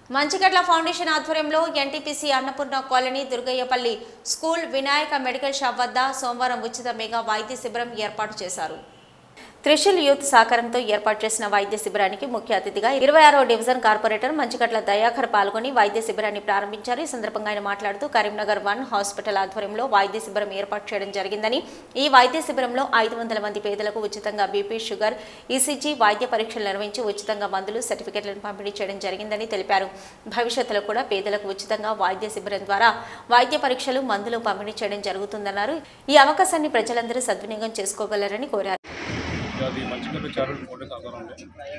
మంచిగడ్ల foundation ఆధ్వర్యంలో NTPC Annapurna colony Durgayyapalli school Vinayaka medical shop వద్ద సోమవారం ఉచిత మెగా వైద్య శిబిరం ఏర్పాటు చేశారు త్రిశూల్ యూత్ సహకారంతో ఏర్పాటు చేసిన వైద్య శిబిరానికి ముఖ్య అతిథిగా ఇరవై ఆరో డివిజన్ కార్పొరేటర్ మంచిగట్ల దయాకర్ పాల్గొని వైద్య శిబిరాన్ని ప్రారంభించారు ఈ సందర్భంగా ఆయన మాట్లాడుతూ కరీంనగర్ వన్ హాస్పిటల్ ఆధ్వర్యంలో వైద్య శిబిరం ఏర్పాటు చేయడం జరిగిందని ఈ వైద్య శిబిరంలో ఐదు వందల మంది పేదలకు ఉచితంగా బీపీ షుగర్ ఈసీజీ వైద్య పరీక్షలు నిర్వహించి ఉచితంగా మందులు సర్టిఫికెట్లను పంపిణీ చేయడం జరిగిందని తెలిపారు భవిష్యత్తులో కూడా పేదలకు ఉచితంగా వైద్య శిబిరం ద్వారా వైద్య పరీక్షలు మందులు పంపిణీ చేయడం జరుగుతుందన్నారు ఈ అవకాశాన్ని ప్రజలందరూ సద్వినియోగం చేసుకోగలరని కోరారు అది మంచిగడ్డ చారిటబుల్ ఫౌండేషన్ ఆధ్వర్యంలో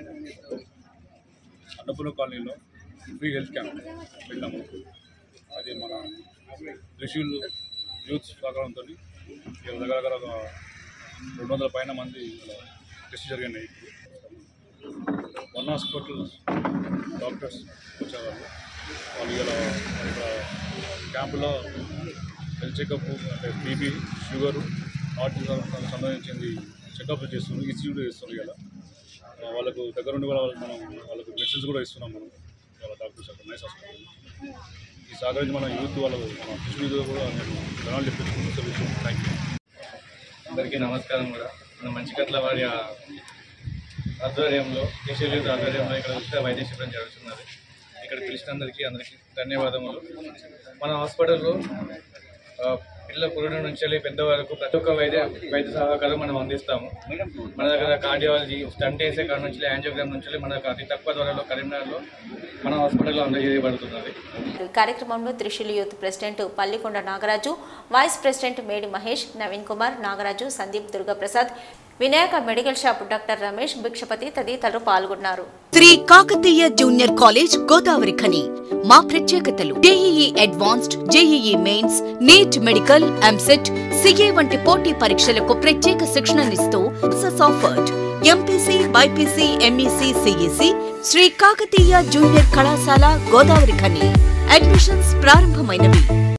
అన్నపూర్ణ కాలనీలో ఫ్రీ హెల్త్ క్యాంప్ పెట్టాము అది మన త్రిశూల్ యూత్ సహకారంతో దగ్గర దగ్గర ఒక రెండు వందల పైన మంది ఇలా టెస్ట్ జరిగినాయి వన్ హాస్పిటల్ డాక్టర్స్ వచ్చేవాళ్ళు వాళ్ళు ఇలా ఇక్కడ క్యాంపులో హెల్త్ చెకప్ అంటే బీపీ షుగరు హార్ట్ సంబంధించింది చెకప్ చేస్తున్నాం ఈసీ కూడా చేస్తున్నాం ఇలా ఆ, వాళ్ళకు దగ్గర ఉండి కూడా వాళ్ళకి మనం వాళ్ళకు మెడిసిన్స్ కూడా ఇస్తున్నాం మనం వాళ్ళ డాక్టర్స్ అక్కడ నైస్ హాస్పిటల్ ఈ సహకరించి మన యూత్ వాళ్ళకు మన కృష్ణ కూడా నేను జనాలు చెప్పించుకుంటూ థ్యాంక్ యూ అందరికీ నమస్కారం కూడా మన మంచికట్ల వారి ఆ ఆధ్వర్యంలో కేశవ యూత్ ఆధ్వర్యంలో ఇక్కడ ఉచిత వైద్య శిబిరం జరుగుతున్నది ఇక్కడ పిలిచినందరికీ అందరికీ ధన్యవాదములు మన హాస్పిటల్లో ఆ, పిల్లల పురుడు నుంచి వెళ్ళి పెద్ద వరకు ప్రతి ఒక్క వైద్య వైద్య సహకారం మనం అందిస్తాము మన దగ్గర కార్డియాలజీ స్టంట్ వేసే కాడ నుంచి యాంజియోగ్రామ్ నుంచి వెళ్ళి మనకు అతి తక్కువ ధరలో కరీంనగర్లో మన హాస్పిటల్లో అందజేయబడుతున్నది ఈ కార్యక్రమంలో Trishul youth president Pallikonda Nagaraju vice president Medi Mahesh Naveen Kumar Nagaraju Sandeep Durgaprasad Vinayaka medical shop doctor Ramesh Bhikshapathi తదితరులు పాల్గొన్నారు Shri Kakatiya junior college Godavarikhani మా ప్రత్యేకతలు JEE advanced JEE mains NEET medical EAMCET CA వంటి పోటీ పరీక్షలకు ప్రత్యేక శిక్షణనిస్తూ offered MPC BiPC MEC CEC Shri Kakatiya junior కళాశాల గోదావరి ఖని అడ్మిషన్స్ ప్రారంభమైనవి